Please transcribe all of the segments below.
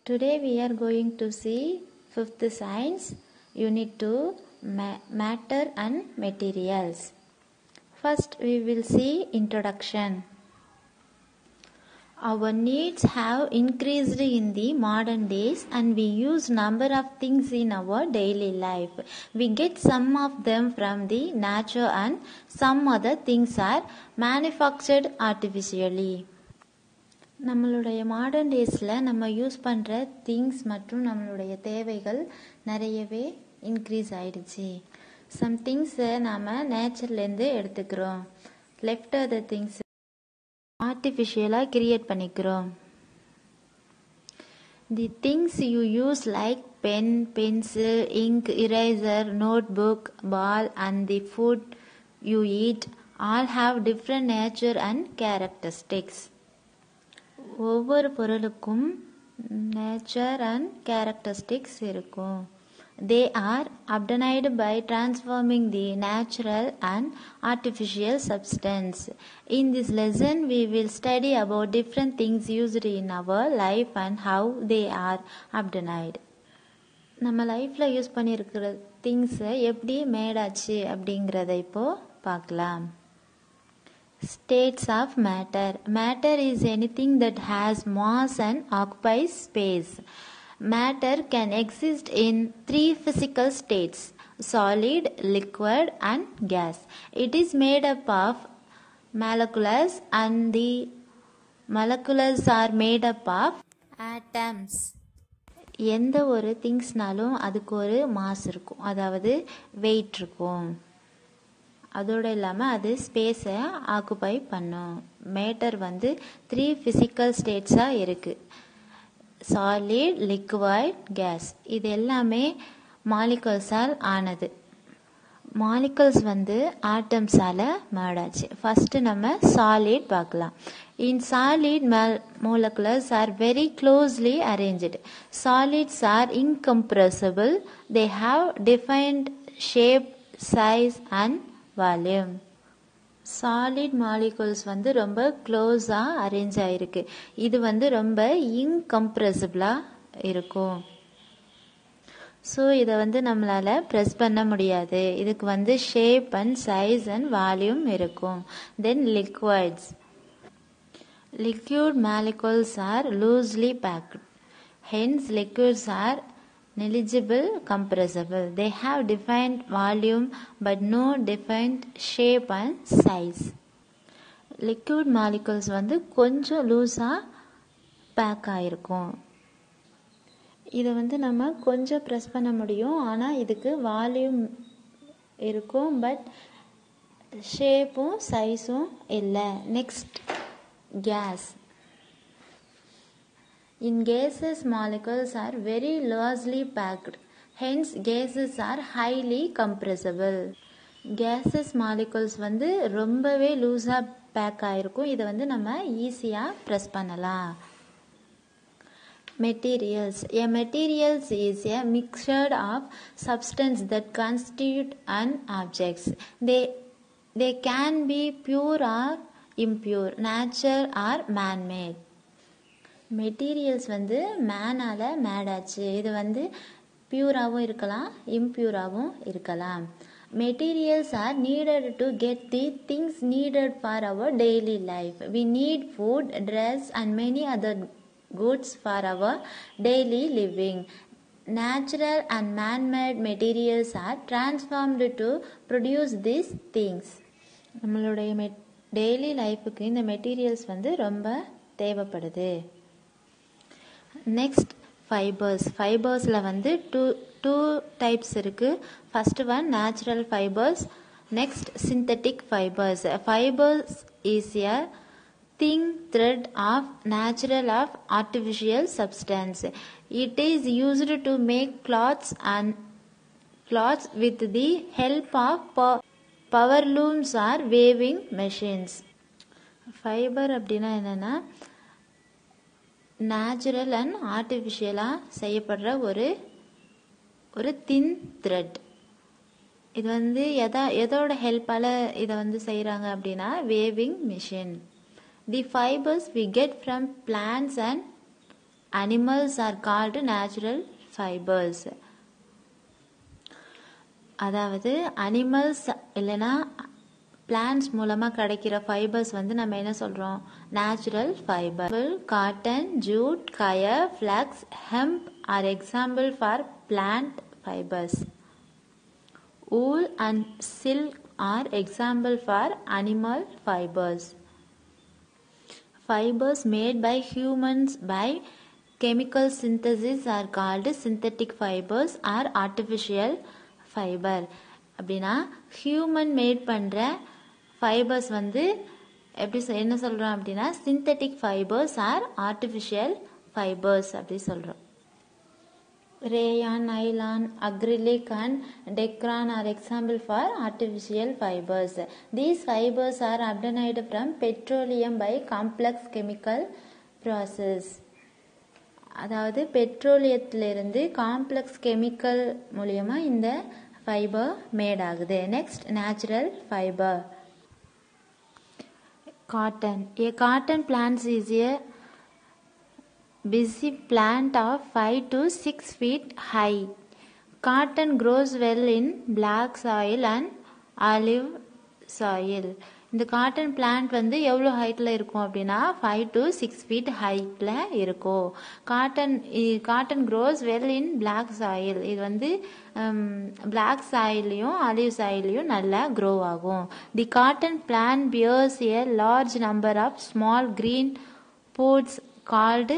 Today we are going to see fifth science unit 2 ma- matter and materials. First we will see introduction. Our needs have increased in the modern days and we use number of things in our daily life. We get some of them from the nature and some other things are manufactured artificially. நம்மளுடைய modern டேஸில் நம்ம use பண்ணுற things மற்றும் நம்மளுடைய தேவைகள் நிறையவே increase ஆயிடுச்சு some திங்ஸை நாம் நேச்சர்லேருந்து எடுத்துக்கிறோம் லெஃப்ட் அதர் திங்ஸ் ஆர்டிஃபிஷியலாக கிரியேட் பண்ணிக்கிறோம் the things you use like pen pencil ink eraser notebook ball and the food you eat all have different nature and characteristics ஒவ்வொரு பொருளுக்கும் நேச்சர் அண்ட் கேரக்டரிஸ்டிக்ஸ் இருக்கும் they are obtained by transforming the natural and artificial substance in this lesson we will study about different things used in our life and how they are obtained நம்ம லைஃப்பில் use பண்ணியிருக்கிற திங்ஸை எப்படி மேடாச்சு அப்படிங்கிறத இப்போது பார்க்கலாம் States of matter. Matter is anything that has mass and occupies space. Matter can exist in three physical states solid, liquid, and gas. It is made up of molecules, and the molecules are made up of atoms. எந்த ஒரு திங்ஸ்னாலும் அதுக்கு ஒரு mass இருக்கும் அதாவது wait இருக்கும் அதோடு இல்லாமல் அது ஸ்பேஸை ஆக்குபை பண்ணும் மேட்டர் வந்து த்ரீ ஃபிசிக்கல் ஸ்டேட்ஸாக இருக்குது சாலிட் லிக்வைட் கேஸ் இது எல்லாமே மாலிகல்ஸால் ஆனது மாலிகல்ஸ் வந்து ஆட்டம்ஸால் மேடாச்சு ஃபஸ்ட்டு நம்ம சாலிட் பார்க்கலாம் இன் சாலிட் மல் molecules are very closely arrange solids are incompressible they have defined shape size and volume solid molecules வந்து ரொம்ப க்ளோஸாக அரேஞ்ச் ஆகிருக்கு இது வந்து ரொம்ப இன்கம்ப்ரெசிபிளாக இருக்கும் ஸோ இதை வந்து நம்மளால் ப்ரெஸ் பண்ண முடியாது இதுக்கு வந்து shape and size and volume இருக்கும் then liquids liquid molecules are loosely packed hence liquids are negligible compressible they have defined volume but no defined shape and size liquid molecules வந்து கொஞ்சம் லூஸாக பேக் ஆகிருக்கும் இதை வந்து நம்ம கொஞ்சம் ப்ரெஸ் பண்ண முடியும் ஆனால் இதுக்கு வால்யூம் இருக்கும் பட் ஷேப்பும் சைஸும் இல்லை next gas In gases, molecules are very loosely packed. Hence, gases are highly compressible. gases molecules வந்து ரொம்பவே லூஸாக பேக் ஆகிருக்கும் இதை வந்து நம்ம ஈஸியாக ப்ரெஸ் பண்ணலாம் materials a materials is a mixture of substance that constitute an objects they they can be pure or impure natural or man made materials வந்து மேனால் மேடாச்சு இது வந்து பியூராகவும் இருக்கலாம் இம்பியூராகவும் இருக்கலாம் materials are needed to get the things needed for our daily life we need food dress and many other goods for our daily living natural and manmade materials are transformed to produce this things நம்மளுடைய மெ daily லைஃபுக்கு இந்த materials வந்து ரொம்ப தேவைப்படுது next fibres ஃபைபர்ஸில் வந்து two two types இருக்குது first one natural fibres next synthetic fibres fibres is a thing thread of natural of artificial substance it is used to make clothes and clothes with the help of power looms or weaving machines fibre அப்படின்னா என்னென்னா natural and ஆர்டிஃபிஷியலாக செய்யப்படுற ஒரு ஒரு தின் thread இது வந்து எதா எதோட ஹெல்ப்பால் இதை வந்து செய்கிறாங்க அப்படின்னா weaving machine the fibres we get from plants and animals are called natural fibers அதாவது அனிமல்ஸ் இல்லைன்னா பிளான்ஸ் மூலமாக கிடைக்கிற ஃபைபர்ஸ் வந்து நம்ம என்ன சொல்கிறோம் natural fibre cotton jute coir flax hemp are example for plant fibres wool and silk are example for animal fibers fibers made by humans by chemical synthesis are called synthetic fibers or artificial fiber அப்படின்னா human made பண்ணுற fibres வந்து எப்படி சொ- என்ன சொல்கிறோம் அப்படின்னா synthetic fibres or artificial fibres அப்படி சொல்கிறோம் Rayon, nylon, acrylic and decron are example for artificial fibers. These fibers are obtained from petroleum by complex chemical process. அதாவது பெட்ரோலியத்திலிருந்து காம்ப்ளெக்ஸ் கெமிக்கல் மூலியமா இந்த ஃபைபர் மேட் ஆகுது next natural fibre cotton a cotton plants is a busy plant of 5 to 6 feet high. Cotton grows well in black soil and olive soil. இந்த cotton plant வந்து எவ்வளோ ஹைட்டில் இருக்கும் அப்படின்னா ஃபைவ் டு சிக்ஸ் ஃபீட் ஹைட்டில் இருக்கும் cotton cotton grows well in black soil இது வந்து பிளாக் சாயிலையும் அலிவ் சாயிலையும் நல்லா க்ரோ ஆகும் the cotton plant bears a large number of small green pods called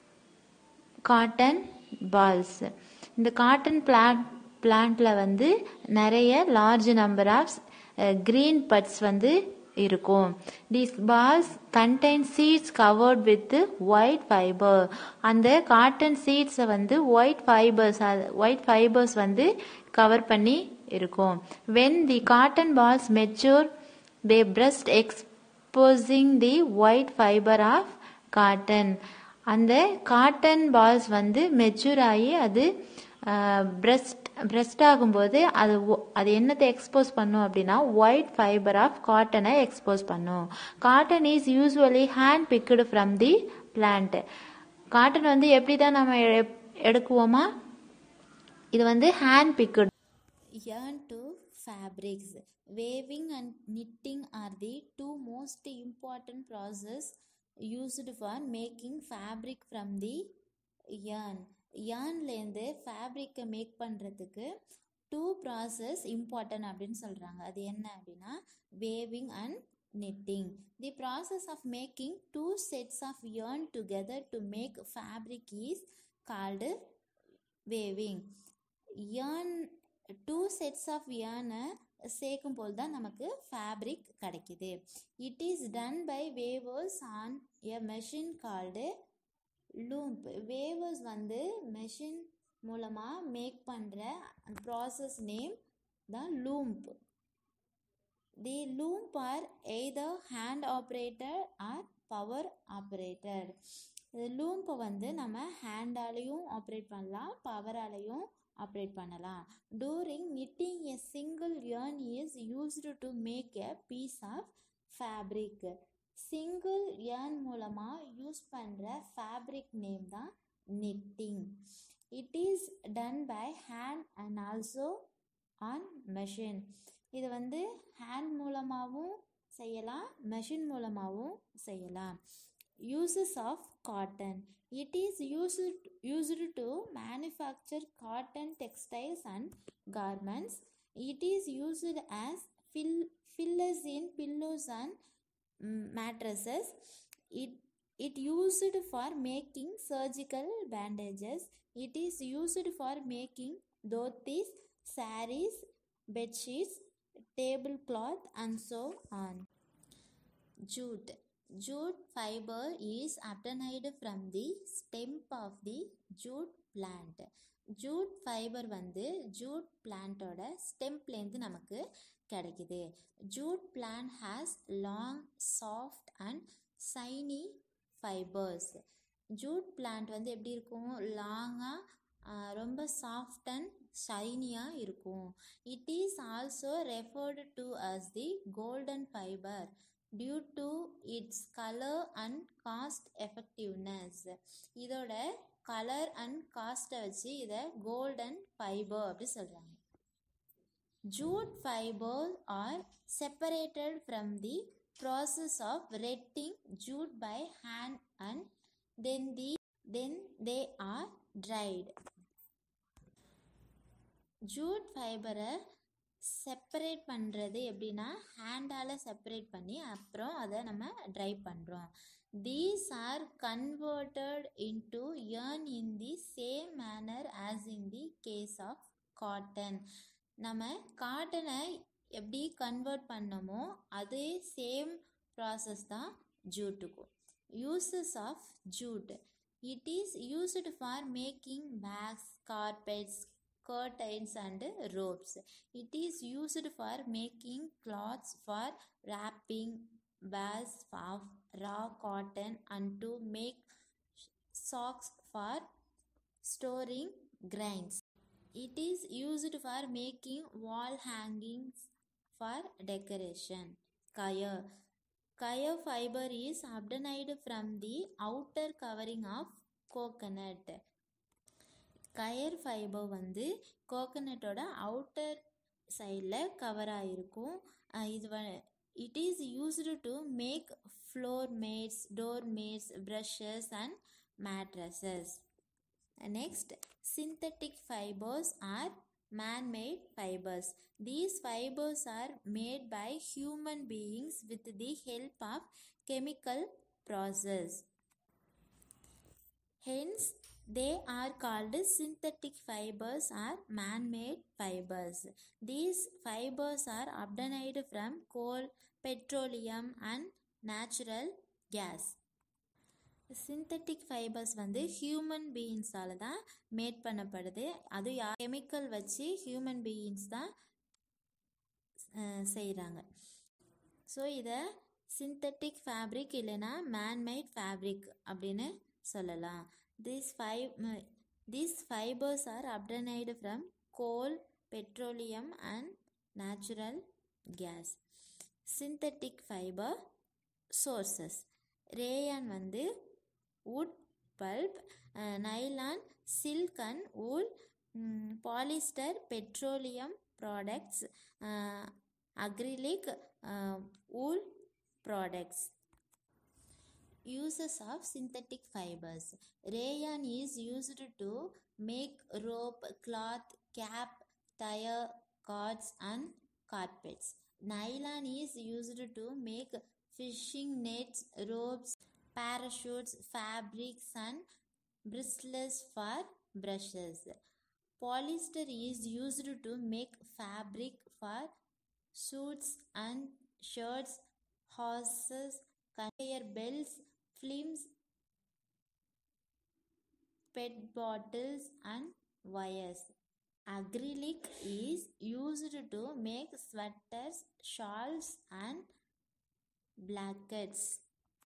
cotton balls இந்த காட்டன் பிளான்ட் பிளான்ட்ல வந்து நிறைய large number of green buds வந்து இருக்கும் these balls contain seeds covered with white fibre அந்த காட்டன் சீட்ஸை வந்து ஒயிட் ஃபைபர்ஸ் ஒயிட் ஃபைபர்ஸ் வந்து கவர் பண்ணி இருக்கும் when the cotton balls mature they burst exposing the white fibre of cotton அந்த cotton balls வந்து மெச்சூர் ஆகி அது பிரஸ்ட் பிரஸ்ட் ஆகும்போது அது ஒ- அது என்னத்தை எக்ஸ்போஸ் பண்ணும் அப்படின்னா ஒயிட் ஃபைபர் ஆஃப் காட்டனை எக்ஸ்போஸ் பண்ணும் cotton is usually hand picked from the plant cotton வந்து எப்படி தான் நம்ம எ- எடுக்குவோமா இது வந்து hand picked Yarn to fabrics. Weaving and knitting are the two most important process used for making fabric from the yarn. yarnலேருந்து ஃபேப்ரிக்கை மேக் பண்ணுறதுக்கு டூ ப்ராசஸ் இம்பார்ட்டன்ட் அப்படின்னு சொல்கிறாங்க அது என்ன அப்படின்னா weaving and knitting the process of making two sets of yarn together to make fabric is called weaving yarn two sets of yarn-அ சேர்க்கும் போது தான் நமக்கு ஃபேப்ரிக் கிடைக்குது it is done by weavers on a machine called loom weavers வந்து machine மூலமாக make பண்ணுற process name தான் loom the loom are either hand operator or power operator லூம்பை வந்து நம்ம ஹேண்டாலையும் ஆப்ரேட் பண்ணலாம் பவராலையும் ஆப்ரேட் பண்ணலாம் during knitting a single yarn is used to make a piece of fabric single yarn மூலமாக யூஸ் பண்ணுற ஃபேப்ரிக் நேம் தான் knitting it is done by hand and also on machine இது வந்து ஹேண்ட் மூலமாகவும் செய்யலாம் மெஷின் மூலமாகவும் செய்யலாம் uses of cotton it is used used to manufacture cotton textiles and garments it is used as fill, fillers in pillows and mm, mattresses it it used for making surgical bandages it is used for making dhotis saris bed sheets tablecloth and so on jute jute fiber is obtained from the stem of the jute plant jute fibre வந்து jute பிளான்ட்டோட ஸ்டெம்ப்லேருந்து நமக்கு கிடைக்குது jute plant has long soft and shiny fibres jute plant வந்து எப்படி இருக்கும் லாங்காக ரொம்ப சாஃப்ட் அண்ட் ஷைனியாக இருக்கும் it is also referred to as the golden fibre due to its color and cost effectiveness இதோட கலர் அண்ட் காஸ்ட்டை வச்சு இதை கோல்டன் ஃபைபர் அப்படி சொல்கிறாங்க jute fibre are separated from the process of retting jute by hand and then the then they are dried jute ஃபைபரை separate பண்ணுறது எப்படின்னா ஹேண்டால் separate பண்ணி அப்புறம் அதை நம்ம ட்ரை பண்ணுறோம் these are converted into yarn in the same manner as in the case of cotton நம்ம காட்டனை எப்படி கன்வெர்ட் பண்ணமோ அதே சேம் ப்ராசஸ் தான் ஜூட்டுக்கும் uses of jute it is used for making bags carpets curtains and ropes. It is used for making cloths for wrapping bales of raw cotton and to make socks for storing grains. It is used for making wall hangings for decoration. Kaya. Kaya fiber is obtained from the outer covering of coconut. Coir fibre வந்து கோகனட்டோட outer சைடில் cover ஆகிருக்கும் இது வ it is used to make floor mats door mats brushes and mattresses next synthetic fibres are man-made fibers. These fibers are made by human beings with the help of chemical process. Hence, they are called synthetic fibers or man-made fibers. These fibers are obtained from coal, petroleum and natural gas. Synthetic fibres வந்து human பீயிங்ஸால் தான் made பண்ணப்படுது அது chemical வச்சு human beings தான் செய்கிறாங்க so இதை synthetic fabric இல்லைன்னா மேன்மேட் ஃபேப்ரிக் அப்படின்னு சொல்லலாம் this five these fibers are obtained from coal, petroleum and natural gas. Synthetic fiber sources. Rayon வந்து wood pulp, nylon, silk and wool, polyester, petroleum products, acrylic, wool products. Uses of synthetic fibers. Rayon is used to make rope, cloth, cap, tire, cords and carpets. Nylon is used to make fishing nets, ropes, parachutes, fabrics and bristles for brushes. Polyester is used to make fabric for suits and shirts, horses, conveyor belts, films, pet bottles and wires. Acrylic is used to make sweaters, shawls and blankets.